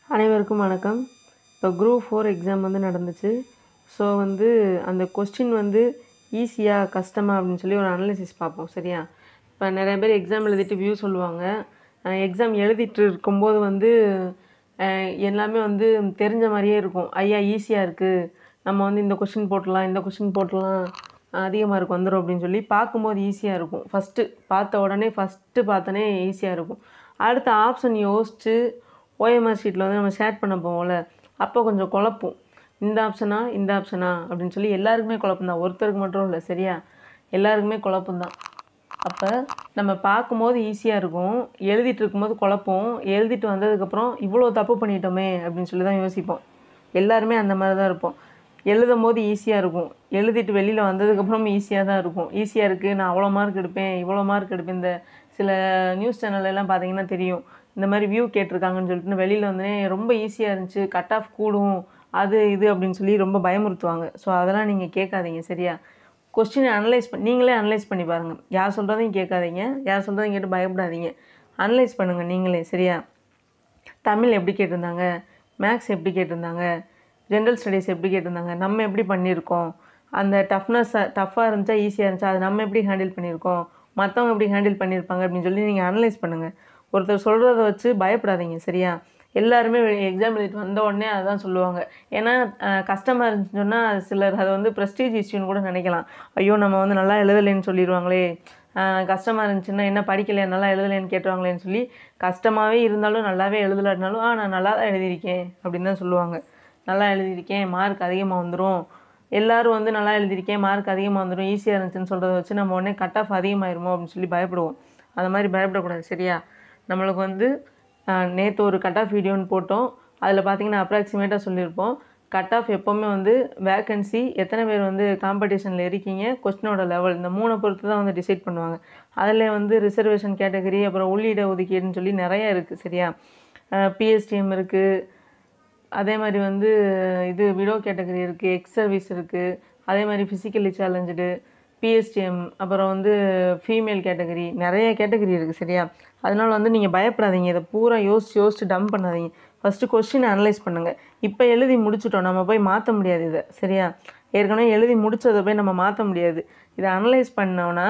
அனைவருக்கும் வணக்கம் இப்போ குரூப் ஃபோர் எக்ஸாம் வந்து நடந்துச்சு ஸோ வந்து அந்த கொஸ்டின் வந்து ஈஸியாக கஷ்டமா அப்படின்னு சொல்லி ஒரு அனாலிசிஸ் பார்ப்போம் சரியா இப்போ நிறைய பேர் எக்ஸாம் எழுதிட்டு வியூ சொல்லுவாங்க எக்ஸாம் எழுதிட்டு இருக்கும்போது வந்து அஹ், எல்லாமே வந்து தெரிஞ்ச மாதிரியே இருக்கும் ஐயா ஈஸியாக இருக்குது நம்ம வந்து இந்த கொஷின் போட்டுடலாம் இந்த கொஷின் போட்டுடலாம் அதிக மார்க் வந்துடும் அப்படின்னு சொல்லி பார்க்கும்போது ஈஸியாக இருக்கும் ஃபஸ்ட்டு பார்த்த உடனே ஃபஸ்ட்டு பார்த்தோன்னே ஈஸியாக இருக்கும் அடுத்த ஆப்ஷன் யோசித்து ஓஎம்ஆர் ஷீட்டில் வந்து நம்ம ஷேர் பண்ண போவோம்ல அப்போ கொஞ்சம் குழப்பும் இந்த ஆப்ஷனா இந்த ஆப்ஷனா அப்படின்னு சொல்லி எல்லாருக்குமே குழப்பம் தான் ஒருத்தருக்கு மட்டும் இல்லை சரியா எல்லாருக்குமே குழப்பம் தான் அப்போ நம்ம பார்க்கும்போது ஈஸியாக இருக்கும் எழுதிட்டு இருக்கும்போது குழப்பம் எழுதிட்டு வந்ததுக்கப்புறம் இவ்வளோ தப்பு பண்ணிட்டோமே அப்படின்னு சொல்லி தான் யோசிப்போம் எல்லாருமே அந்த மாதிரி தான் இருப்போம் எழுதும் போது ஈஸியாக இருக்கும் எழுதிட்டு வெளியில் வந்ததுக்கப்புறம் ஈஸியாக தான் இருக்கும் ஈஸியாக இருக்குது நான் அவ்வளோ மார்க் எடுப்பேன் இவ்வளோ மார்க் எடுப்பேன் இந்த சில நியூஸ் சேனல்ல எல்லாம் பார்த்தீங்கன்னா தெரியும் இந்த மாதிரி வியூ கேட்டிருக்காங்கன்னு சொல்லிட்டு வெளியில் வந்தோடனே ரொம்ப ஈஸியாக இருந்துச்சு கட் ஆஃப் கூடும் அது இது அப்படின்னு சொல்லி ரொம்ப பயமுறுத்துவாங்க ஸோ அதெல்லாம் நீங்கள் கேட்காதீங்க சரியா கொஸ்டினை அனலைஸ் பண்ணி நீங்களே அனலைஸ் பண்ணி பாருங்கள் யார் சொல்கிறதையும் கேட்காதீங்க யார் சொல்கிறதையும் கேட்டு பயப்படாதீங்க அனலைஸ் பண்ணுங்கள் நீங்களே சரியா தமிழ் எப்படி கேட்டிருந்தாங்க மேக்ஸ் எப்படி கேட்டிருந்தாங்க ஜென்ரல் ஸ்டடீஸ் எப்படி கேட்டிருந்தாங்க நம்ம எப்படி பண்ணியிருக்கோம் அந்த டஃப்னஸ் டஃப்பாக இருந்துச்சா ஈஸியாக இருந்துச்சா அது நம்ம எப்படி ஹேண்டில் பண்ணியிருக்கோம் மற்றவங்க எப்படி ஹேண்டில் பண்ணியிருப்பாங்க அப்படின்னு சொல்லி நீங்கள் அனலைஸ் பண்ணுங்கள் ஒருத்தர் சொல்கிறத வச்சு பயப்படாதீங்க சரியா எல்லாருமே எக்ஸாம் எழுதிட்டு வந்த உடனே அதான் சொல்லுவாங்க ஏன்னா கஷ்டமாக இருந்துச்சுன்னு சொன்னால் அது சிலர் அதை வந்து ப்ரெஸ்டீஜ் இஷ்யூன்னு கூட நினைக்கலாம் ஐயோ நம்ம வந்து நல்லா எழுதலைன்னு சொல்லிடுவாங்களே ஆஹ் கஷ்டமாக இருந்துச்சுன்னா என்ன படிக்கலையா நல்லா எழுதலைன்னு கேட்டுருவாங்களேன்னு சொல்லி கஷ்டமாகவே இருந்தாலும் நல்லாவே எழுதலைனாலும் ஆ நான் நல்லா தான் எழுதியிருக்கேன் அப்படின்னு தான் சொல்லுவாங்க நல்லா எழுதியிருக்கேன் மார்க் அதிகமாக வந்துடும் எல்லாரும் வந்து நல்லா எழுதியிருக்கேன் மார்க் அதிகமாக வந்துடும் ஈஸியாக இருந்துச்சுன்னு சொல்கிறத வச்சு நம்ம உடனே கட் ஆஃப் அதிகமாயிருமோ அப்படின்னு சொல்லி பயப்படுவோம் அந்த மாதிரி பயப்படக்கூடாது சரியா நம்மளுக்கு வந்து நேற்று ஒரு கட் ஆஃப் வீடியோன்னு போட்டோம் அதில் பார்த்தீங்கன்னா அப்ராக்சிமேட்டாக சொல்லியிருப்போம் கட் ஆஃப் எப்போவுமே வந்து வேக்கன்சி எத்தனை பேர் வந்து காம்படிஷனில் இருக்கீங்க கொஸ்டினோட லெவல் இந்த மூணை பொறுத்து தான் வந்து டிசைட் பண்ணுவாங்க அதில் வந்து ரிசர்வேஷன் கேட்டகரி அப்புறம் உள்ளிட ஒதுக்கீடுன்னு சொல்லி நிறைய இருக்குது சரியா பிஎஸ்டிஎம் இருக்குது அதே மாதிரி வந்து இது விடோ கேட்டகரி இருக்குது எக்ஸ் சர்வீஸ் இருக்குது அதே மாதிரி ஃபிசிக்கலி சேலஞ்சடு பிஎஸ்டிஎம் அப்புறம் வந்து ஃபீமேல் கேட்டகரி நிறைய கேட்டகரி இருக்குது சரியா அதனால வந்து நீங்கள் பயப்படாதீங்க இதை பூரா யோசிச்சு யோசிச்சு டம்ப் பண்ணாதீங்க ஃபஸ்ட்டு கொஸ்டின் அனலைஸ் பண்ணுங்கள் இப்போ எழுதி முடிச்சிட்டோம் நம்ம போய் மாற்ற முடியாது இதை சரியா ஏற்கனவே எழுதி முடிச்சதை போய் நம்ம மாற்ற முடியாது இதை அனலைஸ் பண்ணோன்னா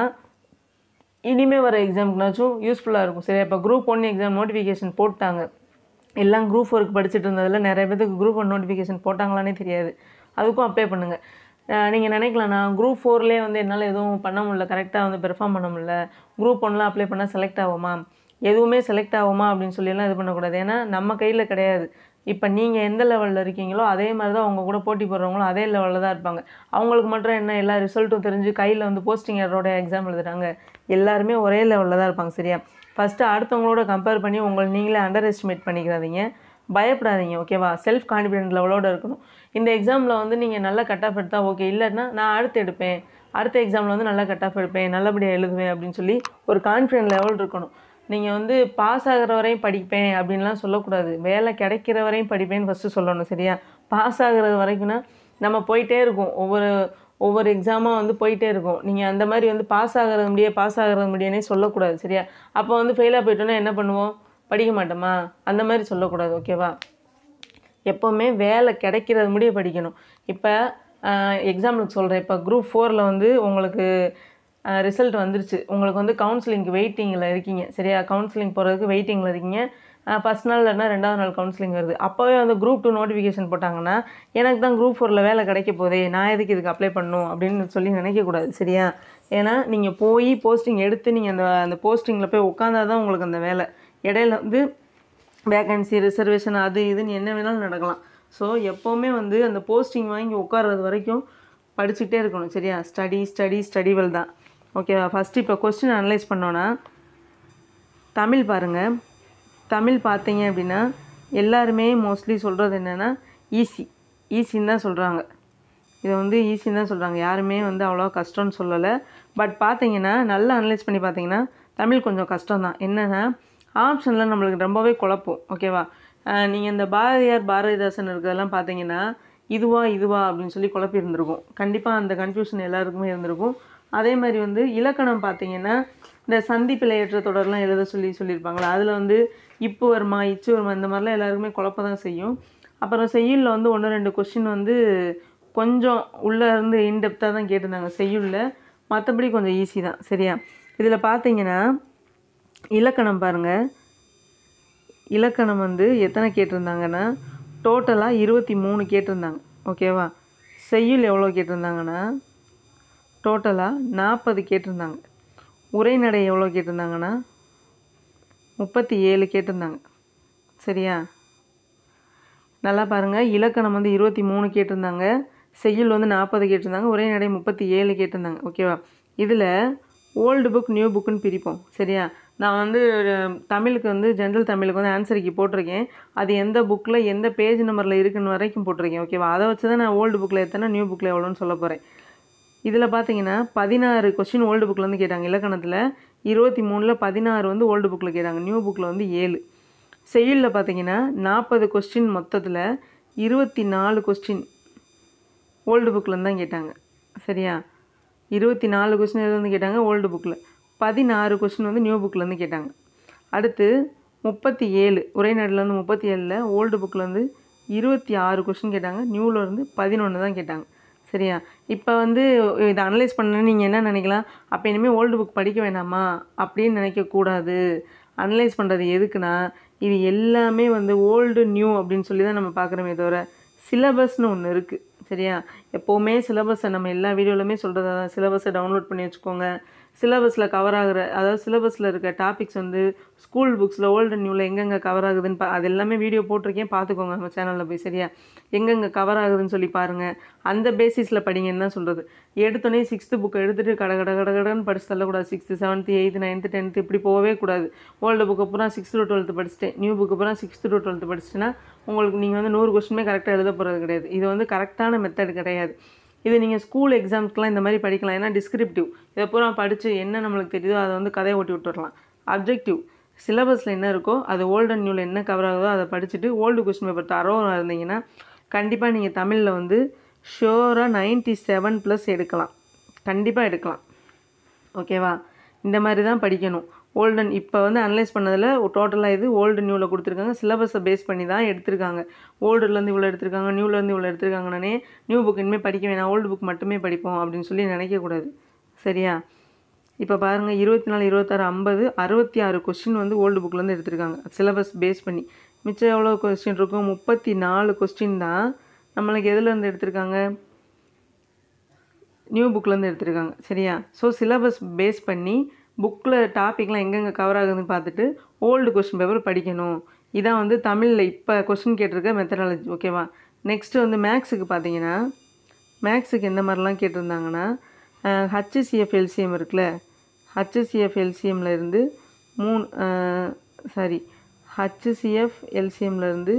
இனிமேல் வர எக்ஸாமுக்குனாச்சும் யூஸ்ஃபுல்லாக இருக்கும் சரியா இப்போ குரூப் ஒன் எக்ஸாம் நோட்டிஃபிகேஷன் போட்டாங்க எல்லாம் குரூப் ஃபோருக்கு படிச்சுட்டு இருந்ததில் நிறைய பேருக்கு குரூப் ஒன் நோட்டிஃபிகேஷன் போட்டாங்களானே தெரியாது அதுக்கும் அப்ளை பண்ணுங்கள் நீங்கள் நினைக்கலாம் நான் குரூப் ஃபோர்லேயே வந்து என்னால் எதுவும் பண்ண முடியல கரெக்டாக வந்து பெர்ஃபார்ம் பண்ண முடியல குரூப் ஒன்லாம் அப்ளை பண்ணால் செலக்ட் ஆகுமா எதுவுமே செலக்ட் ஆகுமா அப்படின்னு சொல்லிலாம் இது பண்ணக்கூடாது ஏன்னா நம்ம கையில் கிடையாது இப்போ நீங்கள் எந்த லெவலில் இருக்கீங்களோ அதே மாதிரி தான் அவங்க கூட போட்டி போடுறவங்களும் அதே லெவலில் தான் இருப்பாங்க அவங்களுக்கு மட்டும் என்ன எல்லா ரிசல்ட்டும் தெரிஞ்சு கையில் வந்து போஸ்டிங் எரோட எக்ஸாம் எழுதுறாங்க எல்லாருமே ஒரே லெவலில் தான் இருப்பாங்க சரியா ஃபஸ்ட்டு அடுத்தவங்களோட கம்பேர் பண்ணி உங்களை நீங்களே அண்டர் எஸ்டிமேட் பண்ணிக்கிறாதீங்க பயப்படாதீங்க ஓகேவா செல்ஃப் கான்ஃபிடென்ட் லெவலோட இருக்கணும் இந்த எக்ஸாமில் வந்து நீங்கள் நல்லா கட் ஆஃப் எடுத்தால் ஓகே இல்லைன்னா நான் அடுத்து எடுப்பேன் அடுத்த எக்ஸாமில் வந்து நல்லா கட் ஆஃப் எடுப்பேன் நல்லபடியாக எழுதுவேன் அப்படின்னு சொல்லி ஒரு கான்ஃபிடென்ட் லெவல் இருக்கணும் நீங்கள் வந்து பாஸ் ஆகிற வரையும் படிப்பேன் அப்படின்லாம் சொல்லக்கூடாது வேலை கிடைக்கிற வரையும் படிப்பேன்னு ஃபஸ்ட்டு சொல்லணும் சரியா பாஸ் ஆகுறது வரைக்கும்னா நம்ம போயிட்டே இருக்கோம் ஒவ்வொரு ஒவ்வொரு எக்ஸாமாக வந்து போயிட்டே இருக்கும் நீங்கள் அந்த மாதிரி வந்து பாஸ் ஆகிறது முடிய பாஸ் ஆகிறது முடியனே சொல்லக்கூடாது சரியா அப்போ வந்து ஃபெயிலாக போயிட்டோன்னா என்ன பண்ணுவோம் படிக்க மாட்டோமா அந்த மாதிரி சொல்லக்கூடாது ஓகேவா எப்போவுமே வேலை கிடைக்கிறது முடிய படிக்கணும் இப்போ எக்ஸாம்பிளுக்கு சொல்கிறேன் இப்போ குரூப் ஃபோரில் வந்து உங்களுக்கு ரிசல்ட் வந்துருச்சு உங்களுக்கு வந்து கவுன்சிலிங்க்கு வெயிட்டிங்கில் இருக்கீங்க சரியா கவுன்சிலிங் போகிறதுக்கு வெயிட்டிங்கில் இருக்கீங்க ஃபஸ்ட் நாள் இல்லைன்னா ரெண்டாவது நாள் கவுன்சிலிங் வருது அப்போவே வந்து குரூப் டூ நோட்டிஃபிகேஷன் போட்டாங்கன்னா எனக்கு தான் குரூப் ஃபோரில் வேலை கிடைக்க போதே நான் எதுக்கு இதுக்கு அப்ளை பண்ணணும் அப்படின்னு சொல்லி நினைக்கக்கூடாது சரியா ஏன்னா நீங்கள் போய் போஸ்டிங் எடுத்து நீங்கள் அந்த அந்த போஸ்டிங்கில் போய் உட்காந்தா தான் உங்களுக்கு அந்த வேலை இடையில வந்து வேகன்சி ரிசர்வேஷன் அது இதுன்னு என்ன வேணாலும் நடக்கலாம் ஸோ எப்போவுமே வந்து அந்த போஸ்டிங் வாங்கி உட்கார்றது வரைக்கும் படிச்சுக்கிட்டே இருக்கணும் சரியா ஸ்டடி ஸ்டடி ஸ்டடி வெல் தான் ஓகேவா ஃபஸ்ட்டு இப்போ கொஸ்டின் அனலைஸ் பண்ணோன்னா தமிழ் பாருங்கள் தமிழ் பார்த்தீங்க அப்படின்னா எல்லாருமே மோஸ்ட்லி சொல்கிறது என்னென்னா ஈஸி ஈஸின்னு தான் சொல்கிறாங்க இதை வந்து ஈஸின்னு தான் சொல்கிறாங்க யாருமே வந்து அவ்வளோ கஷ்டம்னு சொல்லலை பட் பார்த்தீங்கன்னா நல்லா அனலைஸ் பண்ணி பார்த்தீங்கன்னா தமிழ் கொஞ்சம் கஷ்டம் தான் என்னென்னா ஆப்ஷனில் நம்மளுக்கு ரொம்பவே குழப்பம் ஓகேவா நீங்கள் இந்த பாரதியார் பாரதிதாசன் இருக்கிறதெல்லாம் பார்த்தீங்கன்னா இதுவா இதுவா அப்படின்னு சொல்லி குழப்பி இருந்திருக்கும் கண்டிப்பாக அந்த கன்ஃபியூஷன் எல்லாருக்குமே இருந்திருக்கும் அதே மாதிரி வந்து இலக்கணம் பார்த்தீங்கன்னா இந்த சந்தி பிழையற்ற தொடர்லாம் எழுத சொல்லி சொல்லியிருப்பாங்களா அதில் வந்து இப்பு வருமா இச்சு வருமா இந்த மாதிரிலாம் எல்லாருக்குமே குழப்பம் தான் செய்யும் அப்புறம் செய்யுளில் வந்து ஒன்று ரெண்டு கொஷின் வந்து கொஞ்சம் உள்ளே இருந்து இன்டெப்த்தாக தான் கேட்டிருந்தாங்க செய்யுளில் மற்றபடி கொஞ்சம் ஈஸி தான் சரியா இதில் பார்த்தீங்கன்னா இலக்கணம் பாருங்கள் இலக்கணம் வந்து எத்தனை கேட்டிருந்தாங்கன்னா டோட்டலாக இருபத்தி மூணு கேட்டிருந்தாங்க ஓகேவா செய்யுள் எவ்வளோ கேட்டிருந்தாங்கன்னா டோட்டலாக நாற்பது கேட்டிருந்தாங்க உரைநடை எவ்வளோ கேட்டிருந்தாங்கன்னா முப்பத்தி ஏழு கேட்டிருந்தாங்க சரியா நல்லா பாருங்கள் இலக்கணம் வந்து இருபத்தி மூணு கேட்டிருந்தாங்க செய்யுள் வந்து நாற்பது கேட்டிருந்தாங்க உரைநடை முப்பத்தி ஏழு கேட்டிருந்தாங்க ஓகேவா இதில் ஓல்டு புக் நியூ புக்குன்னு பிரிப்போம் சரியா நான் வந்து அஹ், தமிழுக்கு வந்து ஜென்ரல் தமிழுக்கு வந்து ஆன்சருக்கு போட்டிருக்கேன் அது எந்த புக்கில் எந்த பேஜ் நம்பரில் இருக்குன்னு வரைக்கும் போட்டிருக்கேன் ஓகேவா அதை வச்சு தான் நான் ஓல்டு புக்கில் எத்தனை நியூ புக்கில் எவ்வளோன்னு சொல்ல போகிறேன் இதில் பார்த்தீங்கன்னா பதினாறு கொஸ்டின் ஓல்டு புக்லேருந்து கேட்டாங்க இலக்கணத்தில் இருபத்தி மூணில் பதினாறு வந்து ஓல்டு புக்கில் கேட்டாங்க நியூ புக்கில் வந்து ஏழு செய்யுளில் பார்த்தீங்கன்னா நாற்பது கொஸ்டின் மொத்தத்தில் இருபத்தி நாலு கொஸ்டின் ஓல்டு புக்கில் தான் கேட்டாங்க சரியா இருபத்தி நாலு கொஸ்டின் எதுலேருந்து கேட்டாங்க ஓல்டு புக்கில் பதினாறு கொஸ்டின் வந்து நியூ புக்லேருந்து கேட்டாங்க அடுத்து முப்பத்தி ஏழு உரைநடையிலேருந்து முப்பத்தி ஏழில் ஓல்டு புக்லேருந்து இருபத்தி ஆறு கொஸ்டின் கேட்டாங்க நியூவில் இருந்து பதினொன்று தான் கேட்டாங்க சரியா இப்போ வந்து இதை அனலைஸ் பண்ணணும்னு நீங்கள் என்ன நினைக்கலாம் அப்போ இனிமேல் ஓல்டு புக் படிக்க வேணாமா அப்படின்னு நினைக்கக்கூடாது அனலைஸ் பண்ணுறது எதுக்குன்னா இது எல்லாமே வந்து ஓல்டு நியூ அப்படின்னு சொல்லி தான் நம்ம பார்க்குறோமே தவிர சிலபஸ்னு ஒன்று இருக்குது சரியா எப்போவுமே சிலபஸை நம்ம எல்லா வீடியோலையுமே சொல்கிறது தான் சிலபஸை டவுன்லோட் பண்ணி வச்சுக்கோங்க சிலபஸில் கவர் ஆகுற அதாவது சிலபஸில் இருக்க டாபிக்ஸ் வந்து ஸ்கூல் புக்ஸில் ஓல்டு நியூவில் எங்கெங்கே கவர் ஆகுதுன்னு பா அது எல்லாமே வீடியோ போட்டிருக்கேன் பார்த்துக்கோங்க நம்ம சேனலில் போய் சரியா எங்கெங்கே கவர் ஆகுதுன்னு சொல்லி பாருங்கள் அந்த பேசிஸில் படிங்கன்னு தான் சொல்கிறது எடுத்தோடனே சிக்ஸ்த்து புக்கை எடுத்துகிட்டு கட கட கட கடன்னு படிச்சு தள்ளக்கூடாது sixth seventh eighth ninth tenth இப்படி போகவே கூடாது ஓல்டு புக்கு பூரா சிக்ஸ்த்து டு டுவெல்த்து படிச்சுட்டேன் நியூ புக்கு பூரா சிக்ஸ்த்து டு டுவெல்த்து படிச்சிட்டேன்னா உங்களுக்கு நீங்கள் வந்து நூறு கொஸ்டினுமே கரெக்டாக எழுத போகிறது கிடையாது இது வந்து கரெக்டான மெத்தட் கிடையாது இது நீங்கள் ஸ்கூல் எக்ஸாம்ஸ்க்குலாம் இந்த மாதிரி படிக்கலாம் ஏன்னா டிஸ்கிரிப்டிவ் இதை பூரா படித்து என்ன நம்மளுக்கு தெரியுதோ அதை வந்து கதையை ஓட்டி விட்டுறலாம் அப்ஜெக்டிவ் சிலபஸில் என்ன இருக்கோ அது ஓல்டு அண்ட் நியூவில் என்ன கவர் ஆகுதோ அதை படிச்சுட்டு ஓல்டு கொஸ்டின் பேப்பர் தரோவாக இருந்தீங்கன்னா கண்டிப்பாக நீங்கள் தமிழில் வந்து ஷோராக நைன்ட்டி செவன் ப்ளஸ் எடுக்கலாம் கண்டிப்பாக எடுக்கலாம் ஓகேவா இந்த மாதிரி தான் படிக்கணும் ஓல்டன் இப்போ வந்து அனலைஸ் பண்ணதில் டோட்டலாக இது ஓல்டு நியூவில் கொடுத்துருக்காங்க சிலபஸை பேஸ் பண்ணி தான் எடுத்திருக்காங்க ஓல்டுலேருந்து இவ்வளோ எடுத்திருக்காங்க நியூலேருந்து இவ்வளோ எடுத்திருக்காங்கன்னே நியூ புக் இனிமேல் படிக்க வேணாம் ஓல்டு புக் மட்டுமே படிப்போம் அப்படின்னு சொல்லி நினைக்கக்கூடாது சரியா இப்போ பாருங்கள் இருபத்தி நாலு இருபத்தாறு ஐம்பது அறுபத்தி ஆறு கொஸ்டின் வந்து ஓல்டு புக்லேருந்து எடுத்திருக்காங்க சிலபஸ் பேஸ் பண்ணி மிச்சம் எவ்வளோ கொஸ்டின் இருக்கும் முப்பத்தி நாலு கொஸ்டின் தான் நம்மளுக்கு எதுலேருந்து எடுத்திருக்காங்க நியூ புக்லேருந்து எடுத்திருக்காங்க சரியா ஸோ சிலபஸ் பேஸ் பண்ணி புக்கில் டாப்பிக்லாம் எங்கெங்கே கவர் ஆகுதுன்னு பார்த்துட்டு ஓல்டு கொஸ்டின் பேப்பர் படிக்கணும் இதான் வந்து தமிழில் இப்போ கொஸ்டின் கேட்டிருக்க மெத்தடாலஜி ஓகேவா நெக்ஸ்ட்டு வந்து மேக்ஸுக்கு பார்த்தீங்கன்னா மேக்ஸுக்கு எந்த மாதிரிலாம் கேட்டிருந்தாங்கன்னா ஹச்சிசிஎஃப் எல்சிஎம் இருக்குல்ல ஹச்சிசிஎஃப் எல்சிஎம்ல இருந்து மூணு சாரி ஹச்சிசிஎஃப் எல்சிஎம்ல இருந்து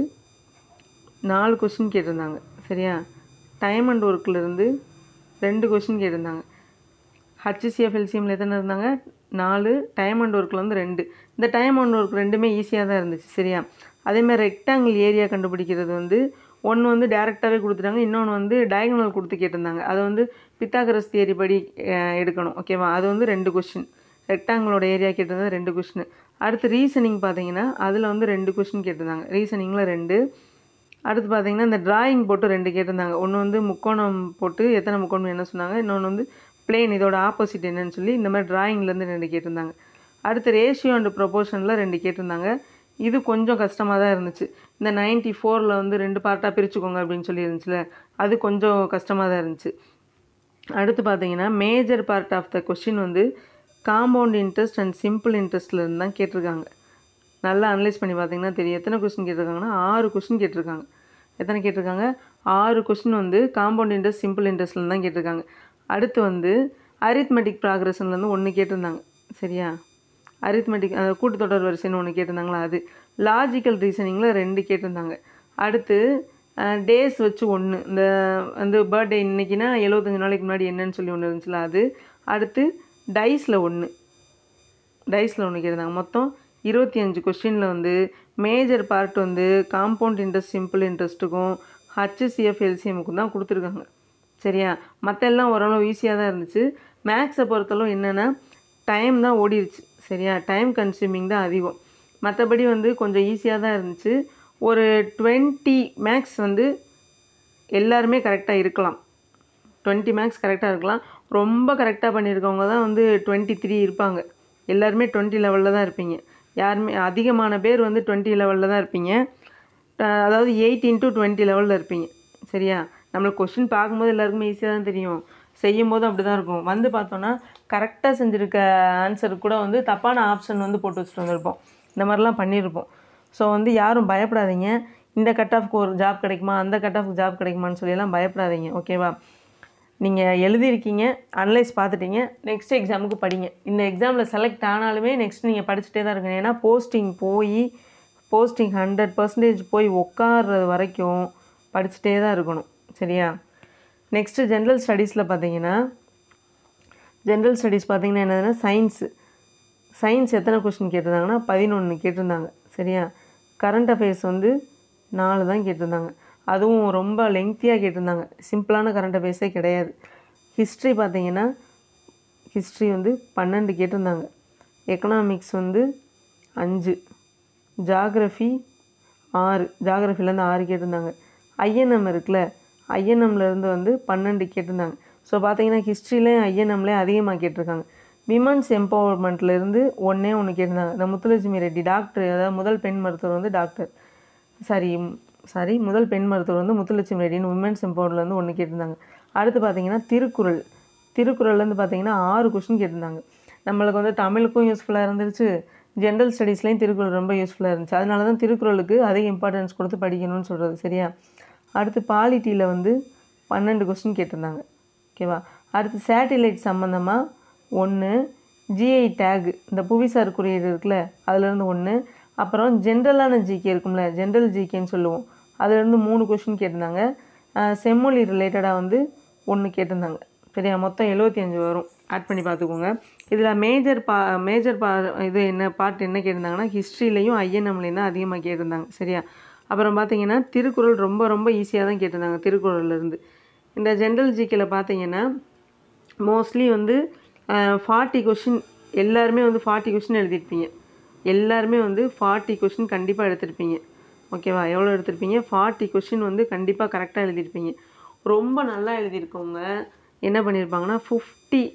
நாலு கொஸ்டின் கேட்டிருந்தாங்க சரியா டைம் அண்ட் ஒர்க்கில் இருந்து ரெண்டு கொஸ்டின் கேட்டிருந்தாங்க ஹச்சிசிஎஃப் எல்சிஎம்ல எத்தனை இருந்தாங்க நாலு டைம் அண்ட் ஒர்க்கில் வந்து ரெண்டு இந்த டைம் அண்ட் ஒர்க் ரெண்டுமே ஈஸியாக தான் இருந்துச்சு சரியா அதேமாதிரி ரெக்டாங்கிள் ஏரியா கண்டுபிடிக்கிறது வந்து ஒன்று வந்து டேரெக்டாகவே கொடுத்துட்டாங்க இன்னொன்று வந்து டயகனல் கொடுத்து கேட்டிருந்தாங்க அதை வந்து பித்தாகரஸ் தியரி படி அஹ், எடுக்கணும் ஓகேவா அது வந்து ரெண்டு கொஸ்டின் ரெக்டாங்கிளோட ஏரியா கேட்டிருந்தது ரெண்டு கொஸ்டின் அடுத்து ரீசனிங் பார்த்தீங்கன்னா அதில் வந்து ரெண்டு கொஸ்டின் கேட்டிருந்தாங்க ரீசனிங்கில் ரெண்டு அடுத்து பார்த்தீங்கன்னா இந்த டிராயிங் போட்டு ரெண்டு கேட்டிருந்தாங்க ஒன்று வந்து முக்கோணம் போட்டு எத்தனை முக்கோணம் என்ன சொன்னாங்க இன்னொன்று வந்து பிளேன் இதோட ஆப்போசிட் என்னன்னு சொல்லி இந்த மாதிரி டிராயிங்லேருந்து ரெண்டு கேட்டிருந்தாங்க அடுத்து ரேஷியோ அண்ட் ப்ரொபோர்ஷனில் ரெண்டு கேட்டிருந்தாங்க இது கொஞ்சம் கஷ்டமாக தான் இருந்துச்சு இந்த நைன்ட்டி ஃபோரில் வந்து ரெண்டு பார்ட்டாக பிரிச்சுக்கோங்க அப்படின்னு சொல்லி இருந்துச்சுல அது கொஞ்சம் கஷ்டமாக தான் இருந்துச்சு அடுத்து பார்த்தீங்கன்னா major part of the question வந்து காம்பவுண்ட் இன்ட்ரெஸ்ட் அண்ட் சிம்பிள் இன்ட்ரெஸ்ட்ல இருந்து தான் கேட்டிருக்காங்க நல்லா அனலைஸ் பண்ணி பார்த்தீங்கன்னா தெரியும் எத்தனை கொஸ்டின் கேட்டிருக்காங்கன்னா ஆறு கொஸ்டின் கேட்டிருக்காங்க எத்தனை கேட்டிருக்காங்க ஆறு கொஸ்டின் வந்து காம்பவுண்ட் இன்ட்ரெஸ்ட் சிம்பிள் இன்ட்ரெஸ்ட்ல தான் கேட்டிருக்காங்க அடுத்து வந்து அரித்மெட்டிக் ப்ராக்ரஷன்லேருந்து ஒன்று கேட்டிருந்தாங்க சரியா அரித்மெட்டிக் அந்த கூட்டுத்தொடர் வரிசைன்னு ஒன்று கேட்டிருந்தாங்களா அது லாஜிக்கல் ரீசனிங்கில் ரெண்டு கேட்டிருந்தாங்க அடுத்து டேஸ் வச்சு ஒன்று இந்த வந்து பர்த்டே இன்னைக்குன்னா எழுபத்தஞ்சு நாளைக்கு முன்னாடி என்னன்னு சொல்லி ஒன்று இருந்துச்சுல அது அடுத்து டைஸில் ஒன்று டைஸில் ஒன்று கேட்டிருந்தாங்க மொத்தம் இருபத்தி அஞ்சு கொஸ்டினில் வந்து மேஜர் பார்ட் வந்து காம்பவுண்ட் இன்ட்ரெஸ்ட் சிம்பிள் இன்ட்ரெஸ்ட்டுக்கும் ஹச்சிசிஎஃப் எல்சிஎம்முக்கும் தான் கொடுத்துருக்காங்க சரியா மற்ற எல்லாம் ஓரளவு ஈஸியாக தான் இருந்துச்சு மேக்ஸை பொறுத்தளவு என்னென்னா டைம் தான் ஓடிடுச்சு சரியா டைம் கன்சியூமிங் தான் அதிகம் மற்றபடி வந்து கொஞ்சம் ஈஸியாக தான் இருந்துச்சு ஒரு டுவெண்ட்டி மேக்ஸ் வந்து எல்லாருமே கரெக்டாக இருக்கலாம் டுவெண்ட்டி மேக்ஸ் கரெக்டாக இருக்கலாம் ரொம்ப கரெக்டாக பண்ணியிருக்கவங்க தான் வந்து டுவெண்ட்டி த்ரீ இருப்பாங்க எல்லாருமே டுவெண்ட்டி லெவலில் தான் இருப்பீங்க யாருமே அதிகமான பேர் வந்து டுவெண்ட்டி லெவலில் தான் இருப்பீங்க அஹ் அதாவது எயிட் இன்ட்டு டுவெண்ட்டி லெவலில் இருப்பீங்க சரியா நம்மளுக்கு கொஸ்டின் பார்க்கும்போது எல்லாருக்குமே ஈஸியாக தான் தெரியும் செய்யும் போதும் அப்படி தான் இருக்கும் வந்து பார்த்தோன்னா கரெக்டாக செஞ்சுருக்க ஆன்சருக்கு கூட வந்து தப்பான ஆப்ஷன் வந்து போட்டு வச்சுட்டு வந்திருப்போம் இந்த மாதிரிலாம் பண்ணியிருப்போம் ஸோ வந்து யாரும் பயப்படாதீங்க இந்த கட் ஆஃப்க்கு ஒரு ஜாப் கிடைக்குமா அந்த கட் ஆஃப்க்கு ஜாப் கிடைக்குமான்னு சொல்லியெல்லாம் பயப்படாதீங்க ஓகேவா நீங்கள் எழுதியிருக்கீங்க அனலைஸ் பார்த்துட்டீங்க நெக்ஸ்ட் எக்ஸாமுக்கு படிங்க இந்த எக்ஸாமில் செலக்ட் ஆனாலுமே நெக்ஸ்ட் நீங்கள் படிச்சுட்டே தான் இருக்கணும் ஏன்னா போஸ்டிங் போய் போஸ்டிங் ஹண்ட்ரட் பர்சன்டேஜ் போய் உட்கார்றது வரைக்கும் படிச்சுட்டே தான் இருக்கணும் சரியா நெக்ஸ்ட்டு ஜென்ரல் ஸ்டடீஸில் பார்த்தீங்கன்னா ஜென்ரல் ஸ்டடீஸ் பார்த்தீங்கன்னா என்னதுன்னா சயின்ஸு சயின்ஸ் எத்தனை கொஸ்டின் கேட்டிருந்தாங்கன்னா பதினொன்று கேட்டிருந்தாங்க சரியா கரண்ட் அஃபேர்ஸ் வந்து நாலு தான் கேட்டிருந்தாங்க அதுவும் ரொம்ப லெங்க்த்தியாக கேட்டிருந்தாங்க சிம்பிளான கரண்ட் அஃபேர்ஸே கிடையாது ஹிஸ்ட்ரி பார்த்தீங்கன்னா ஹிஸ்ட்ரி வந்து பன்னெண்டு கேட்டிருந்தாங்க எக்கனாமிக்ஸ் வந்து அஞ்சு ஜாகிரஃபி ஆறு ஜாகிரஃபிலேருந்து ஆறு கேட்டிருந்தாங்க ஐஎன்எம் இருக்குல்ல ஐஎன்எம்லேருந்து வந்து பன்னெண்டு கேட்டிருந்தாங்க ஸோ பார்த்தீங்கன்னா ஹிஸ்ட்ரிலேயும் ஐஎன்எம்லேயும் அதிகமாக கேட்டிருக்காங்க விமன்ஸ் எம்பவர்மெண்ட்லேருந்து ஒன்றே ஒன்று கேட்டிருந்தாங்க இந்த முத்துலட்சுமி ரெட்டி டாக்டர் அதாவது முதல் பெண் மருத்துவர் வந்து டாக்டர் சாரி சாரி முதல் பெண் மருத்துவர் வந்து முத்துலட்சுமி ரெட்டின்னு உமன்ஸ் எம்பவர்லேருந்து ஒன்று கேட்டிருந்தாங்க அடுத்து பார்த்தீங்கன்னா திருக்குறள் திருக்குறள்லேருந்து பார்த்தீங்கன்னா ஆறு கொஷின் கேட்டிருந்தாங்க நம்மளுக்கு வந்து தமிழுக்கும் யூஸ்ஃபுல்லாக இருந்துச்சு ஜென்ரல் ஸ்டடீஸ்லேயும் திருக்குறள் ரொம்ப யூஸ்ஃபுல்லாக இருந்துச்சு அதனால தான் திருக்குறளுக்கு அதிக இம்பார்ட்டன்ஸ் கொடுத்து படிக்கணும்னு சொல்கிறது சரியா அடுத்து பாலிட்டியில் வந்து பன்னெண்டு கொஸ்டின் கேட்டிருந்தாங்க ஓகேவா அடுத்து சேட்டிலைட் சம்மந்தமாக ஒன்று ஜிஐ டேக் இந்த புவிசார் குறியீடு இருக்குல்ல அதுலேருந்து ஒன்று அப்புறம் ஜென்ரலான ஜிகே இருக்கும்ல ஜென்ரல் ஜிகேன்னு சொல்லுவோம் அதுலேருந்து மூணு கொஷின் கேட்டிருந்தாங்க அஹ் செம்மொழி ரிலேட்டடாக வந்து ஒன்று கேட்டிருந்தாங்க சரியா மொத்தம் எழுபத்தி அஞ்சு வரும் ஆட் பண்ணி பார்த்துக்கோங்க இதில் மேஜர் பா மேஜர் பா இது என்ன பார்ட் என்ன கேட்டிருந்தாங்கன்னா ஹிஸ்ட்ரிலையும் ஐஎன்எம்லேயும் தான் அதிகமாக கேட்டிருந்தாங்க சரியா அப்புறம் பார்த்தீங்கன்னா திருக்குறள் ரொம்ப ரொம்ப ஈஸியாக தான் கேட்டிருந்தாங்க திருக்குறள்லேருந்து இந்த ஜென்ரல் ஜிகேல பார்த்தீங்கன்னா மோஸ்ட்லி வந்து ஃபார்ட்டி கொஷின் எல்லாருமே வந்து ஃபார்ட்டி கொஷின் எழுதியிருப்பீங்க எல்லாருமே வந்து ஃபார்ட்டி கொஷின் கண்டிப்பாக எடுத்திருப்பீங்க ஓகேவா எவ்வளோ எடுத்திருப்பீங்க ஃபார்ட்டி கொஷின் வந்து கண்டிப்பாக கரெக்டாக எழுதியிருப்பீங்க ரொம்ப நல்லா எழுதியிருக்கவங்க என்ன பண்ணியிருப்பாங்கன்னா ஃபிஃப்டி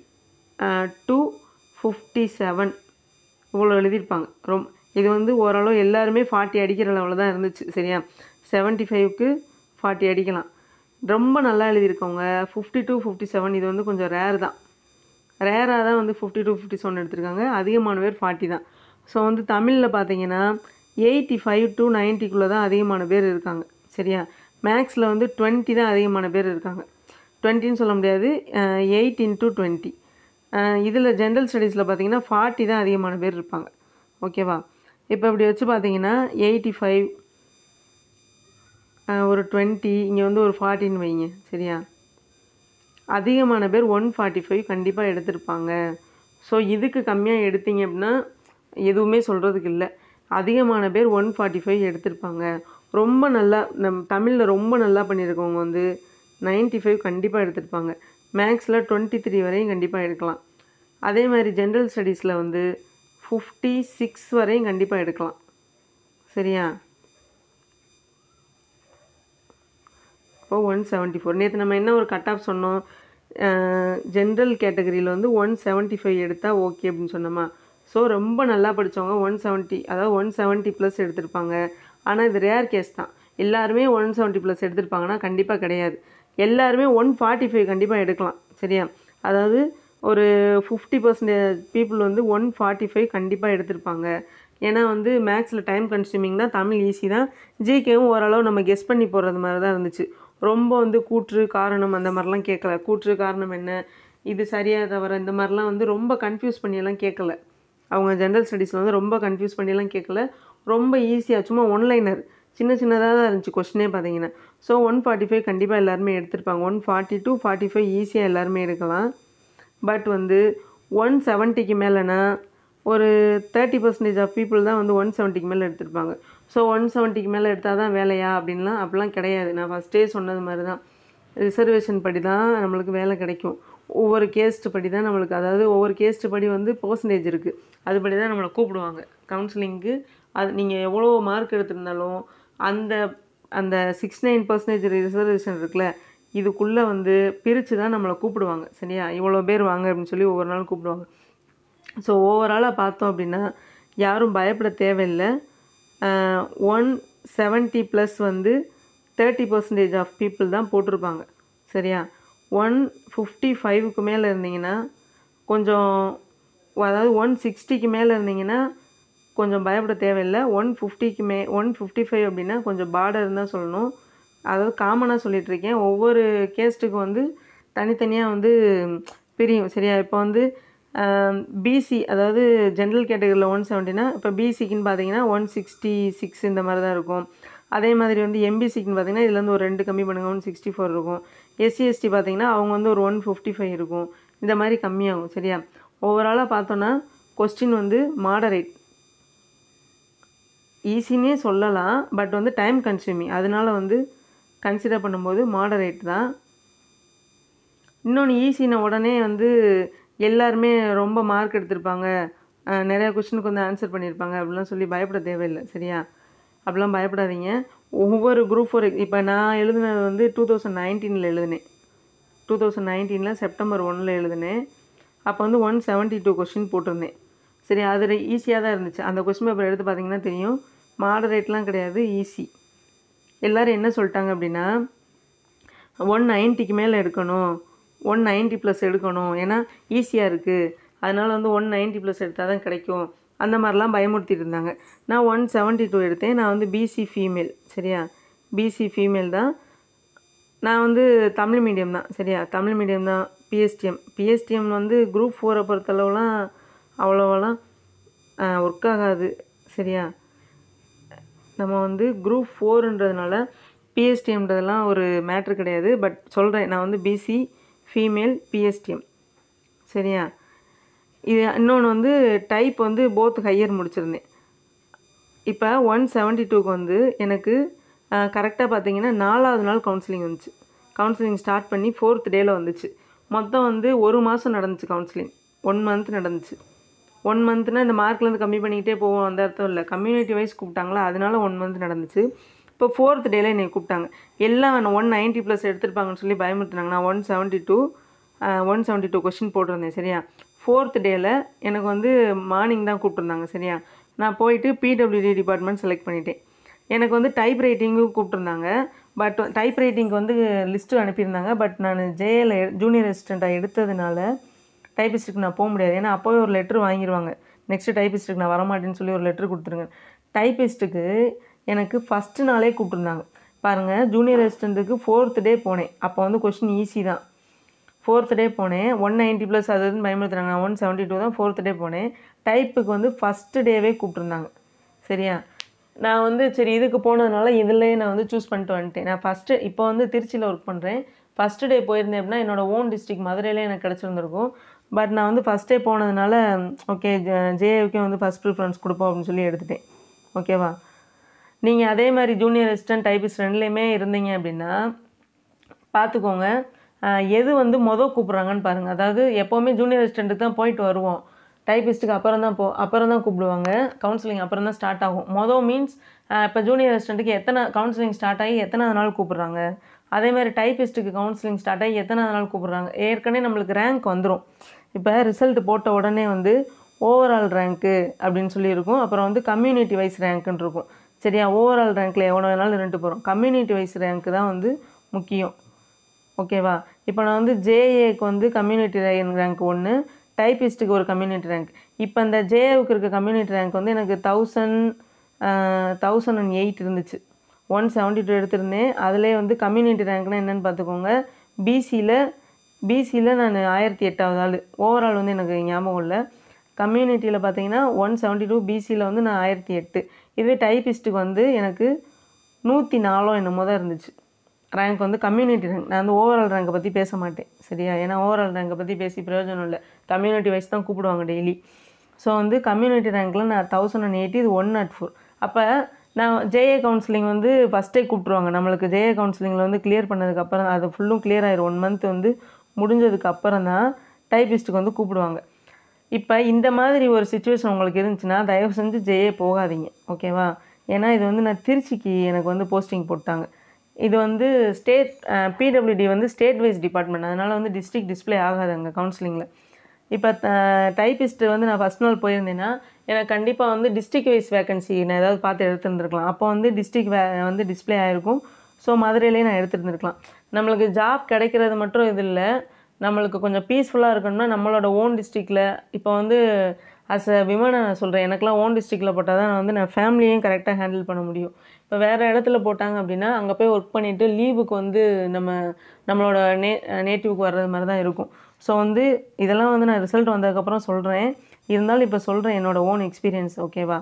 டூ ஃபிஃப்டி செவன் இவ்வளோ எழுதியிருப்பாங்க ரொம் இது வந்து ஓரளவு எல்லாருமே ஃபார்ட்டி அடிக்கிற லெவலில் தான் இருந்துச்சு சரியா செவன்ட்டி ஃபைவ்க்கு ஃபார்ட்டி அடிக்கலாம் ரொம்ப நல்லா எழுதியிருக்கவங்க ஃபிஃப்டி டூ ஃபிஃப்டி செவன் இது வந்து கொஞ்சம் ரேர் தான் ரேராக தான் வந்து ஃபிஃப்டி டூ ஃபிஃப்டி செவன் எடுத்திருக்காங்க அதிகமான பேர் ஃபார்ட்டி தான் ஸோ வந்து தமிழில் பார்த்தீங்கன்னா எயிட்டி ஃபைவ் டு நைன்ட்டிக்குள்ளே தான் அதிகமான பேர் இருக்காங்க சரியா மேக்ஸில் வந்து டுவெண்ட்டி தான் அதிகமான பேர் இருக்காங்க டுவெண்ட்டின்னு சொல்ல முடியாது எயிட் இன்ட்டு டுவெண்ட்டி இதில் ஜென்ரல் ஸ்டடீஸில் பார்த்தீங்கன்னா ஃபார்ட்டி தான் அதிகமான பேர் இருப்பாங்க ஓகேவா இப்போ இப்படி வச்சு பார்த்தீங்கன்னா எயிட்டி ஃபைவ் ஒரு டுவெண்ட்டி இங்கே வந்து ஒரு ஃபார்ட்டின்னு வைங்க சரியா அதிகமான பேர் ஒன் ஃபார்ட்டி ஃபைவ் கண்டிப்பாக எடுத்திருப்பாங்க ஸோ இதுக்கு கம்மியாக எடுத்தீங்க அப்படின்னா எதுவுமே சொல்கிறதுக்கு இல்லை அதிகமான பேர் ஒன் ஃபார்ட்டி ஃபைவ் எடுத்திருப்பாங்க ரொம்ப நல்லா நம் தமிழில் ரொம்ப நல்லா பண்ணியிருக்கவங்க வந்து நைன்ட்டி ஃபைவ் கண்டிப்பாக எடுத்திருப்பாங்க மேக்ஸில் டுவெண்ட்டி த்ரீ வரையும் கண்டிப்பாக எடுக்கலாம் அதே மாதிரி ஜென்ரல் ஸ்டடீஸில் வந்து ஃபிஃப்டி சிக்ஸ் வரையும் கண்டிப்பாக எடுக்கலாம் சரியா இப்போ ஒன் செவன்ட்டி ஃபோர் நேற்று நம்ம என்ன ஒரு கட் ஆஃப் சொன்னோம் ஜென்ரல் கேட்டகரியில் வந்து ஒன் செவன்ட்டி ஃபைவ் எடுத்தால் ஓகே அப்படின்னு சொன்னோமா ஸோ ரொம்ப நல்லா படித்தவங்க ஒன் செவன்ட்டி அதாவது ஒன் செவன்ட்டி ப்ளஸ் எடுத்திருப்பாங்க ஆனால் இது ரேர் கேஸ் தான் எல்லாருமே ஒன் செவன்ட்டி ப்ளஸ் எடுத்திருப்பாங்கன்னா கண்டிப்பாக கிடையாது எல்லாருமே ஒன் ஃபார்ட்டி ஃபைவ் கண்டிப்பாக எடுக்கலாம் சரியா அதாவது ஒரு ஃபிஃப்டி பர்சன்டேஜ் பீப்புள் வந்து ஒன் ஃபார்ட்டி ஃபைவ் கண்டிப்பாக எடுத்திருப்பாங்க ஏன்னா வந்து மேக்ஸில் டைம் கன்சியூமிங் தான் தமிழ் ஈஸி தான் ஜிகேவும் ஓரளவு நம்ம கெஸ் பண்ணி போடுறது மாதிரி தான் இருந்துச்சு ரொம்ப வந்து கூற்று காரணம் அந்த மாதிரிலாம் கேட்கல கூற்று காரணம் என்ன இது சரியா தவிர இந்த மாதிரிலாம் வந்து ரொம்ப கன்ஃபியூஸ் பண்ணியெல்லாம் கேட்கல அவங்க ஜென்ரல் ஸ்டடீஸில் வந்து ரொம்ப கன்ஃபியூஸ் பண்ணியெல்லாம் கேட்கல ரொம்ப ஈஸியாக சும்மா ஒன்லைனர் சின்ன சின்னதாக தான் இருந்துச்சு கொஸ்டினே பார்த்தீங்கன்னா ஸோ ஒன் ஃபார்ட்டி ஃபைவ் கண்டிப்பாக எல்லாருமே எடுத்திருப்பாங்க one forty two forty five ஈஸியாக எல்லாருமே எடுக்கலாம் பட் வந்து ஒன் செவன்ட்டிக்கு மேலேனா ஒரு தேர்ட்டி பர்சன்டேஜ் ஆஃப் பீப்புள் தான் வந்து ஒன் செவன்ட்டிக்கு மேலே எடுத்திருப்பாங்க ஸோ ஒன் செவன்ட்டிக்கு மேலே எடுத்தால் தான் வேலையா அப்படின்லாம் அப்படிலாம் கிடையாது நான் ஃபஸ்ட்டே சொன்னது மாதிரி தான் ரிசர்வேஷன் படி தான் நம்மளுக்கு வேலை கிடைக்கும் ஒவ்வொரு கேஸ்ட் படி தான் நம்மளுக்கு அதாவது ஒவ்வொரு கேஸ்ட் படி வந்து பர்சன்டேஜ் இருக்குது அதுபடி தான் நம்மளை கூப்பிடுவாங்க கவுன்சிலிங்க்கு அது நீங்கள் எவ்வளோ மார்க் எடுத்திருந்தாலும் அந்த அந்த சிக்ஸ் நைன் பர்சன்டேஜ் ரிசர்வேஷன் இருக்குல்ல இதுக்குள்ளே வந்து பிரித்து தான் நம்மளை கூப்பிடுவாங்க சரியா இவ்வளோ பேர் வாங்க அப்படின்னு சொல்லி ஒவ்வொரு நாள் கூப்பிடுவாங்க ஸோ ஓவராலாக பார்த்தோம் அப்படின்னா யாரும் பயப்பட தேவையில்லை ஒன் செவன்ட்டி ப்ளஸ் வந்து தேர்ட்டி பர்சன்டேஜ் ஆஃப் பீப்புள் தான் போட்டிருப்பாங்க சரியா ஒன் ஃபிஃப்டி ஃபைவுக்கு மேலே இருந்தீங்கன்னா கொஞ்சம் அதாவது ஒன் சிக்ஸ்டிக்கு மேலே இருந்தீங்கன்னா கொஞ்சம் பயப்பட தேவையில்லை ஒன் ஃபிஃப்டிக்கு மே ஒன் ஃபிஃப்டி ஃபைவ் அப்படின்னா கொஞ்சம் பார்டர் தான் சொல்லணும் அதாவது காமனாக சொல்லிட்டு இருக்கேன் ஒவ்வொரு கேஸ்ட்டுக்கும் வந்து தனித்தனியாக வந்து பிரியும் சரியா இப்போ வந்து பிசி அதாவது ஜென்ரல் கேட்டகரியில் ஒன் செவன்ட்டினா இப்போ பிசிக்குன்னு பார்த்தீங்கன்னா ஒன் சிக்ஸ்டி சிக்ஸ் இந்த மாதிரி தான் இருக்கும் அதே மாதிரி வந்து எம்பிசிக்குன்னு பார்த்தீங்கன்னா இதுல இருந்து ஒரு ரெண்டு கம்மி பண்ணுங்க ஒன் சிக்ஸ்டி ஃபோர் இருக்கும் எஸ்சி எஸ்டி பார்த்தீங்கன்னா அவங்க வந்து ஒரு ஒன் ஃபிஃப்டி ஃபைவ் இருக்கும் இந்த மாதிரி கம்மியாகும் சரியா ஓவராலாக பார்த்தோன்னா கொஸ்டின் வந்து மாடரேட் ஈஸின்னே சொல்லலாம் பட் வந்து டைம் கன்சியூமிங் அதனால வந்து கன்சிடர் பண்ணும்போது மாடரேட் தான் இன்னொன்று ஈஸின உடனே வந்து எல்லாருமே ரொம்ப மார்க் எடுத்திருப்பாங்க அஹ் நிறையா கொஸ்டினுக்கு வந்து ஆன்சர் பண்ணியிருப்பாங்க அப்படிலாம் சொல்லி பயப்பட தேவையில்லை சரியா அப்படிலாம் பயப்படாதீங்க ஒவ்வொரு குரூப் ஃபோர் இப்போ நான் எழுதுனது வந்து டூ தௌசண்ட் நைன்டீனில் எழுதினேன் டூ தௌசண்ட் நைன்டீனில் செப்டம்பர் ஒன்னில் எழுதினேன் அப்போ வந்து ஒன் செவன்ட்டி டூ கொஸ்டின் போட்டிருந்தேன் சரி அது ஈஸியாக தான் இருந்துச்சு அந்த கொஸ்டின் பேப்பர் எடுத்து பார்த்தீங்கன்னா தெரியும் மாடரேட்லாம் கிடையாது ஈஸி எல்லோரும் என்ன சொல்லிட்டாங்க அப்படின்னா ஒன் நைன்ட்டிக்கு மேலே எடுக்கணும் ஒன் நைன்ட்டி ப்ளஸ் எடுக்கணும் ஏன்னா ஈஸியாக இருக்குது அதனால் வந்து ஒன் நைன்ட்டி ப்ளஸ் எடுத்தால் தான் கிடைக்கும் அந்த மாதிரிலாம் பயமுறுத்திட்டு இருந்தாங்க நான் ஒன் செவன்ட்டி டூ எடுத்தேன் நான் வந்து பிசி ஃபீமேல் சரியா பிசி ஃபீமேல் தான் நான் வந்து தமிழ் மீடியம் தான் சரியா தமிழ் மீடியம் தான் பிஎஸ்டிஎம் பிஎஸ்டிஎம் வந்து குரூப் ஃபோரை பொறுத்தளவுலாம் அவ்வளோவெல்லாம் ஒர்க் ஆகாது சரியா நம்ம வந்து குரூப் ஃபோருன்றதுனால பிஎஸ்டிஎம்ன்றதெல்லாம் ஒரு மேட்ரு கிடையாது பட் சொல்கிறேன் நான் வந்து பிசி ஃபீமேல் பிஎஸ்டிஎம் சரியா இது இன்னொன்று வந்து டைப் வந்து போத் ஹையர் முடிச்சிருந்தேன் இப்போ ஒன் செவன்ட்டி டூக்கு வந்து எனக்கு கரெக்டாக பார்த்தீங்கன்னா நாலாவது நாள் கவுன்சிலிங் வந்துச்சு கவுன்சிலிங் ஸ்டார்ட் பண்ணி ஃபோர்த் டேயில் வந்துச்சு மொத்தம் வந்து ஒரு மாதம் நடந்துச்சு கவுன்சிலிங் ஒன் மந்த் நடந்துச்சு ஒன் மந்த்னா இந்த மார்க்லேருந்து கம்மி பண்ணிக்கிட்டே போவோம் அந்த அர்த்தம் இல்லை கம்யூனிட்டி வைஸ் கூப்பிட்டாங்களா அதனால ஒன் மந்த் நடந்துச்சு இப்போ ஃபோர்த் டேல என்னை கூப்பிட்டாங்க எல்லாம் ஒன் நைன்ட்டி ப்ளஸ் எடுத்திருப்பாங்கன்னு சொல்லி பயமுறுத்துனாங்க நான் one seventy two one seventy two question போட்டிருந்தேன் சரியா ஃபோர்த் டேயில் எனக்கு வந்து மார்னிங் தான் கூப்பிட்ருந்தாங்க சரியா நான் போயிட்டு பிடபிள்யூடி டிபார்ட்மெண்ட் செலக்ட் பண்ணிட்டேன் எனக்கு வந்து டைப் ரைட்டிங்கும் கூப்பிட்ருந்தாங்க பட் டைப் ரைட்டிங்க்கு வந்து லிஸ்ட்டு அனுப்பியிருந்தாங்க பட் நான் ஜேஏல ஜூனியர் அசிஸ்டண்ட்டாக எடுத்ததுனால டைப்பிஸ்ட்டுக்கு நான் போக முடியாது ஏன்னா அப்போவே ஒரு லெட்ரு வாங்கிடுவாங்க நெக்ஸ்ட்டு டைப்பிஸ்ட்டுக்கு நான் வரமாட்டேன்னு சொல்லி ஒரு லெட்ரு கொடுத்துருங்க டைப்பிஸ்ட்டுக்கு எனக்கு ஃபஸ்ட்டு நாளே கூப்பிட்ருந்தாங்க பாருங்கள் ஜூனியர் அசிஸ்டண்ட்டுக்கு ஃபோர்த் டே போனேன் அப்போ வந்து கொஷின் ஈஸி தான் ஃபோர்த் டே போனேன் ஒன் நைன்ட்டி ப்ளஸ் அது இதுன்னு பயமுறுத்துறாங்க நான் ஒன் செவன்ட்டி டூ தான் ஃபோர்த் டே போனேன் டைப்புக்கு வந்து ஃபஸ்ட்டு டேவே கூப்பிட்ருந்தாங்க சரியா நான் வந்து சரி இதுக்கு போனதுனால இதுலேயே நான் வந்து சூஸ் பண்ணிட்டு வந்துட்டேன் நான் ஃபஸ்ட்டு இப்போ வந்து திருச்சியில் ஒர்க் பண்ணுறேன் ஃபஸ்ட்டு டே போயிருந்தேன் அப்படின்னா என்னோடய ஓன் டிஸ்ட்ரிக் மதுரையிலே எனக்கு கிடச்சிருந்துருக்கும் பட் நான் வந்து ஃபஸ்ட் டே போனதுனால ஓகே ஜேஏவுக்கே வந்து ஃபஸ்ட் ப்ரிஃபரன்ஸ் கொடுப்போம் அப்படின்னு சொல்லி எடுத்துட்டேன் ஓகேவா நீங்கள் அதே மாதிரி ஜூனியர் அசிஸ்டன்ட் டைபிஸ்ட் ரெண்டுலேயுமே இருந்தீங்க அப்படின்னா பார்த்துக்கோங்க ஆஹ் எது வந்து மொதல் கூப்பிட்றாங்கன்னு பாருங்கள் அதாவது எப்போவுமே ஜூனியர் அசிஸ்டண்ட்டுக்கு தான் போயிட்டு வருவோம் டைப்பிஸ்ட்டுக்கு அப்புறம் தான் போ அப்புறம் தான் கூப்பிடுவாங்க கவுன்சிலிங் அப்புறம் தான் ஸ்டார்ட் ஆகும் மொதல் மீன்ஸ் இப்போ ஜூனியர் அசிஸ்டண்ட்டுக்கு எத்தனை கவுன்சிலிங் ஸ்டார்ட் ஆகி எத்தனாவது நாள் கூப்பிட்றாங்க அதே மாதிரி டைப்பிஸ்ட்டுக்கு கவுன்சிலிங் ஸ்டார்ட் ஆகி எத்தனாவது நாள் கூப்பிட்றாங்க ஏற்கனவே நம்மளுக்கு ரேங்க் வந்துடும் இப்போ ரிசல்ட் போட்ட உடனே வந்து ஓவரால் ரேங்க்கு அப்படின்னு சொல்லி இருக்கும் அப்புறம் வந்து கம்யூனிட்டி வைஸ் ரேங்க்குன்னு இருக்கும் சரியா ஓவரால் ரேங்க்கில் எவ்வளோ வேணாலும் இருந்துட்டு போகிறோம் கம்யூனிட்டி வைஸ் ரேங்க்கு தான் வந்து முக்கியம் ஓகேவா இப்போ நான் வந்து ஜேஏக்கு வந்து கம்யூனிட்டி ரேங்க் ஒன்று டைப்பிஸ்ட்டுக்கு ஒரு கம்யூனிட்டி ரேங்க் இப்போ இந்த ஜேஏவுக்கு இருக்க கம்யூனிட்டி ரேங்க் வந்து எனக்கு தௌசண்ட் தௌசண்ட் அண்ட் எயிட் இருந்துச்சு ஒன் செவன்ட்டி டூ எடுத்திருந்தேன் அதிலே வந்து கம்யூனிட்டி ரேங்க்னா என்னென்னு பார்த்துக்கோங்க பிசியில் பிசியில் நான் ஆயிரத்தி எட்டாவது ஆள் ஓவரால் வந்து எனக்கு ஞாபகம் இல்லை கம்யூனிட்டியில் பார்த்தீங்கன்னா ஒன் செவன்ட்டி டூ பிசியில் வந்து நான் ஆயிரத்தி எட்டு இதுவே டைப்பிஸ்ட்டுக்கு வந்து எனக்கு நூற்றி நாலோ என்னமோ தான் இருந்துச்சு ரேங்க் வந்து கம்யூனிட்டி ரேங்க் நான் வந்து ஓவரால் ரேங்கை பற்றி பேச மாட்டேன் சரியா ஏன்னா ஓவரால் ரேங்கை பற்றி பேசி பிரயோஜனம் இல்லை கம்யூனிட்டி வைஸ் தான் கூப்பிடுவாங்க டெய்லி ஸோ வந்து கம்யூனிட்டி ரேங்க்கில் நான் தௌசண்ட் அண்ட் எயிட்டி இது ஒன் நாட் ஃபோர் அப்போ நான் ஜேஏ கவுன்சிலிங் வந்து ஃபஸ்ட்டே கூப்பிட்ருவாங்க நம்மளுக்கு ஜேஏ கவுன்சிலிங்கில் வந்து கிளியர் பண்ணதுக்கப்புறம் அது ஃபுல்லும் கிளியர் ஆயிரும் ஒன் மந்த் வந்து முடிஞ்சதுக்கு அப்புறம் தான் டைப்பிஸ்ட்டுக்கு வந்து கூப்பிடுவாங்க இப்போ இந்த மாதிரி ஒரு சுச்சுவேஷன் உங்களுக்கு இருந்துச்சுன்னா தயவு செஞ்சு ஜெயே போகாதீங்க ஓகேவா ஏன்னா இது வந்து நான் திருச்சிக்கு எனக்கு வந்து போஸ்டிங் போட்டாங்க இது வந்து ஸ்டேட் பிடபிள்யூடி வந்து ஸ்டேட் வைஸ் டிபார்ட்மெண்ட் அதனால் வந்து டிஸ்ட்ரிக்ட் டிஸ்ப்ளே ஆகாது அங்கே கவுன்சிலிங்கில் இப்போ டைப்பிஸ்ட்டு வந்து நான் ஃபஸ்ட் நாள் போயிருந்தேன்னா எனக்கு கண்டிப்பாக வந்து டிஸ்ட்ரிக்ட் வைஸ் வேகன்சி நான் ஏதாவது பார்த்து எடுத்துருந்துருக்கலாம் அப்போ வந்து டிஸ்ட்ரிக்ட் வே வந்து டிஸ்ப்ளே ஆகிருக்கும் ஸோ மதுரையிலேயே நான் எடுத்துருந்துருக்கலாம் நம்மளுக்கு ஜாப் கிடைக்கிறது மட்டும் இது இல்லை நம்மளுக்கு கொஞ்சம் பீஸ்ஃபுல்லாக இருக்கணும்னா நம்மளோட ஓன் டிஸ்ட்ரிக்டில் இப்போ வந்து அஸ் அ விமனை நான் சொல்கிறேன் எனக்குலாம் ஓன் டிஸ்ட்ரிக்டில் போட்டால் தான் நான் வந்து நான் ஃபேமிலியையும் கரெக்டாக ஹேண்டில் பண்ண முடியும் இப்போ வேறு இடத்துல போட்டாங்க அப்படின்னா அங்கே போய் ஒர்க் பண்ணிவிட்டு லீவுக்கு வந்து நம்ம நம்மளோட நே நேட்டிவ்க்கு வர்றது மாதிரி தான் இருக்கும் ஸோ வந்து இதெல்லாம் வந்து நான் ரிசல்ட் வந்ததுக்கப்புறம் சொல்கிறேன் இருந்தாலும் இப்போ சொல்கிறேன் என்னோடய ஓன் எக்ஸ்பீரியன்ஸ் ஓகேவா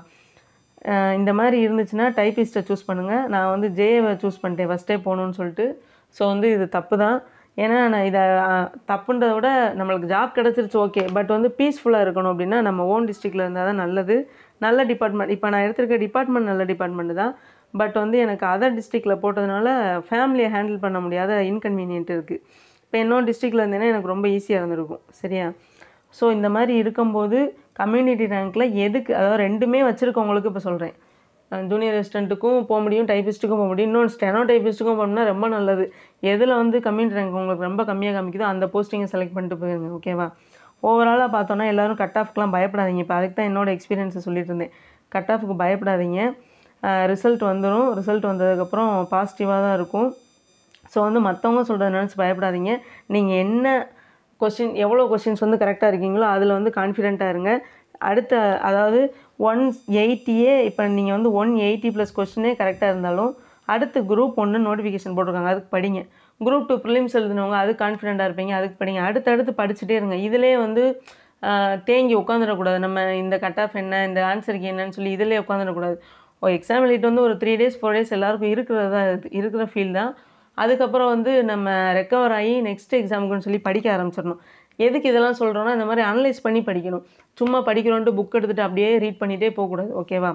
அஹ் இந்த மாதிரி இருந்துச்சுன்னா டைப்பிஸ்ட்டை சூஸ் பண்ணுங்கள் நான் வந்து ஜேஏவை சூஸ் பண்ணிட்டேன் ஃபஸ்ட்டே போகணுன்னு சொல்லிட்டு ஸோ வந்து இது தப்பு தான் ஏன்னா நான் இதை அஹ், தப்புன்றதை விட நம்மளுக்கு ஜாப் கிடச்சிருச்சு ஓகே பட் வந்து பீஸ்ஃபுல்லாக இருக்கணும் அப்படின்னா நம்ம ஓன் டிஸ்ட்ரிக்டில் இருந்தால் தான் நல்லது நல்ல டிபார்ட்மெண்ட் இப்போ நான் எடுத்திருக்க டிபார்ட்மெண்ட் நல்ல டிபார்ட்மெண்ட் தான் பட் வந்து எனக்கு அதர் டிஸ்ட்ரிக்டில் போட்டதுனால ஃபேமிலியை ஹேண்டில் பண்ண முடியாத இன்கன்வீனியன்ட் இருக்குது இப்போ இன்னொரு டிஸ்ட்ரிக்டில் இருந்தேன்னா எனக்கு ரொம்ப ஈஸியாக இருந்திருக்கும் சரியா ஸோ இந்த மாதிரி இருக்கும்போது கம்யூனிட்டி ரேங்க்கில் எதுக்கு அதாவது ரெண்டுமே வச்சுருக்கவங்களுக்கு இப்போ சொல்கிறேன் ஜூனியர் ரெசிடென்ட்டுக்கும் போக முடியும் டைப்பிஸ்ட்டுக்கும் போக முடியும் இன்னொன்று ஸ்டெனோ டைப்பிஸ்ட்டுக்கும் போகணும்னா ரொம்ப நல்லது எதில் வந்து கம்யூனிட்டி ரேங்க் உங்களுக்கு ரொம்ப கம்மியாக காமிக்குதோ அந்த போஸ்டிங்கை செலக்ட் பண்ணிட்டு போயிருங்க ஓகேவா ஓவராலாக பார்த்தோன்னா எல்லோரும் கட் ஆஃப்க்குலாம் பயப்படாதீங்க இப்போ அதுக்கு தான் என்னோட எக்ஸ்பீரியன்ஸை சொல்லிட்டு இருந்தேன் கட் ஆஃப்க்கு பயப்படாதீங்க ரிசல்ட் வந்துடும் ரிசல்ட் வந்ததுக்கப்புறம் பாசிட்டிவாக தான் இருக்கும் ஸோ வந்து மற்றவங்க சொல்கிறத நினச்சி பயப்படாதீங்க நீங்கள் என்ன கொஸ்டின் எவ்வளோ கொஸ்டின்ஸ் வந்து கரெக்டாக இருக்கீங்களோ அதில் வந்து கான்ஃபிடென்ட்டாக இருங்க அடுத்த அதாவது ஒன் எயிட்டியே இப்போ நீங்கள் வந்து ஒன் எயிட்டி ப்ளஸ் கொஸ்டினே கரெக்டாக இருந்தாலும் அடுத்து குரூப் ஒன்று நோட்டிஃபிகேஷன் போட்டிருக்காங்க அதுக்கு படிங்க குரூப் டூ ப்ரிலிம்ஸ் எழுதினவங்க அதுக்கு கான்ஃபிடென்ட்டாக இருப்பீங்க அதுக்கு படிங்க அடுத்தடுத்து படிச்சுட்டே இருங்க இதிலே வந்து ஆஹ், தேங்கி உட்காந்துடக்கூடாது நம்ம இந்த கட் ஆஃப் என்ன இந்த ஆன்சருக்கு என்னன்னு சொல்லி இதிலே உட்காந்துடக்கூடாது ஓ எக்ஸாம் எழுதிட்டு வந்து ஒரு த்ரீ டேஸ் ஃபோர் டேஸ் எல்லாருக்கும் இருக்கிறது தான் இது- இருக்கிற ஃபீல் தான் அதுக்கப்புறம் வந்து நம்ம ரெக்கவர் ஆகி நெக்ஸ்ட் எக்ஸாமுக்குன்னு சொல்லி படிக்க ஆரம்பிச்சிடணும் எதுக்கு இதெல்லாம் சொல்கிறோன்னா இந்த மாதிரி அனலைஸ் பண்ணி படிக்கணும் சும்மா படிக்கிறோன்ட்டு புக் எடுத்துகிட்டு அப்படியே ரீட் பண்ணிகிட்டே போகக்கூடாது ஓகேவா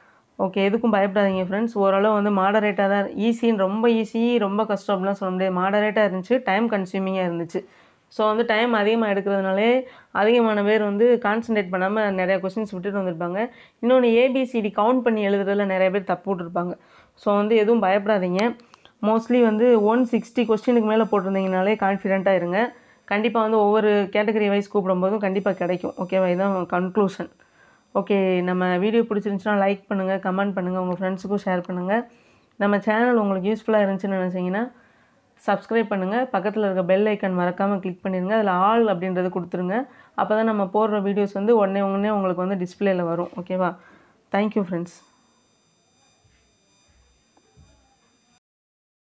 ஓகே எதுக்கும் பயப்படாதீங்க ஃப்ரெண்ட்ஸ் ஓரளவு வந்து மாடரேட்டாக தான் ஈஸின்னு ரொம்ப ஈஸி ரொம்ப கஷ்டம் அப்படிலாம் சொல்ல முடியாது மாடரேட்டாக இருந்துச்சு டைம் கன்சியூமிங்காக இருந்துச்சு ஸோ வந்து டைம் அதிகமாக எடுக்கிறதுனாலே அதிகமான பேர் வந்து கான்சன்ட்ரேட் பண்ணாமல் நிறைய கொஸ்டின்ஸ் விட்டுட்டு வந்திருப்பாங்க இன்னொன்று ஏபிசிடி கவுண்ட் பண்ணி எழுதுறதுல நிறைய பேர் தப்பு விட்டுருப்பாங்க ஸோ வந்து எதுவும் பயப்படாதீங்க மோஸ்ட்லி வந்து ஒன் சிக்ஸ்டி கொஸ்டினுக்கு மேலே போட்டிருந்தீங்கனாலே கான்ஃபிடென்ட்டாக இருங்க கண்டிப்பாக வந்து ஒவ்வொரு கேட்டகரி வைஸ் கூப்பிடும்போதும் கண்டிப்பாக கிடைக்கும் ஓகேவா இதுதான் கன்க்ளூஷன் ஓகே நம்ம வீடியோ பிடிச்சிருந்துச்சுன்னா லைக் பண்ணுங்கள் கமெண்ட் பண்ணுங்கள் உங்கள் ஃப்ரெண்ட்ஸுக்கும் ஷேர் பண்ணுங்கள் நம்ம சேனல் உங்களுக்கு யூஸ்ஃபுல்லாக இருந்துச்சுன்னு நினச்சிங்கன்னா சப்ஸ்கிரைப் பண்ணுங்கள் பக்கத்தில் இருக்க பெல் ஐக்கான் மறக்காமல் கிளிக் பண்ணிடுங்க அதில் ஆல் அப்படின்றது கொடுத்துருங்க அப்போ தான் நம்ம போடுற வீடியோஸ் வந்து உடனே உடனே உங்களுக்கு வந்து டிஸ்பிளேல வரும் ஓகேவா தேங்க்யூ ஃப்ரெண்ட்ஸ்